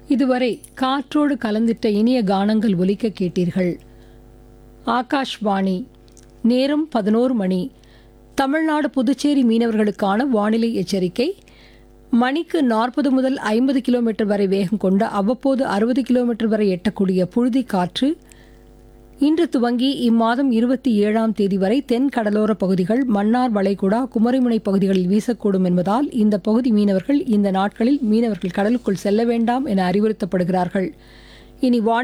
இதுவரை காற்றோடு கலந்திட்ட இனிய கானங்கள் ஒலிக்க கேட்டீர்கள் ஆகாஷ்வாணி நேரம் பதினோரு மணி தமிழ்நாடு புதுச்சேரி மீனவர்களுக்கான வானிலை எச்சரிக்கை மணிக்கு நாற்பது முதல் ஐம்பது கிலோமீட்டர் வரை வேகம் கொண்ட அவ்வப்போது அறுபது கிலோமீட்டர் வரை எட்டக்கூடிய புழுதி காற்று இன்று துவங்கி இம்மாதம் இருபத்தி ஏழாம் தேதி வரை தென் கடலோர பகுதிகள் மன்னார் வளைகுடா குமரிமுனை பகுதிகளில் வீசக்கூடும் என்பதால் இந்த பகுதி மீனவர்கள் இந்த நாட்களில் மீனவர்கள் கடலுக்குள் செல்ல வேண்டாம் என அறிவுறுத்தப்படுகிறார்கள் இனி வானி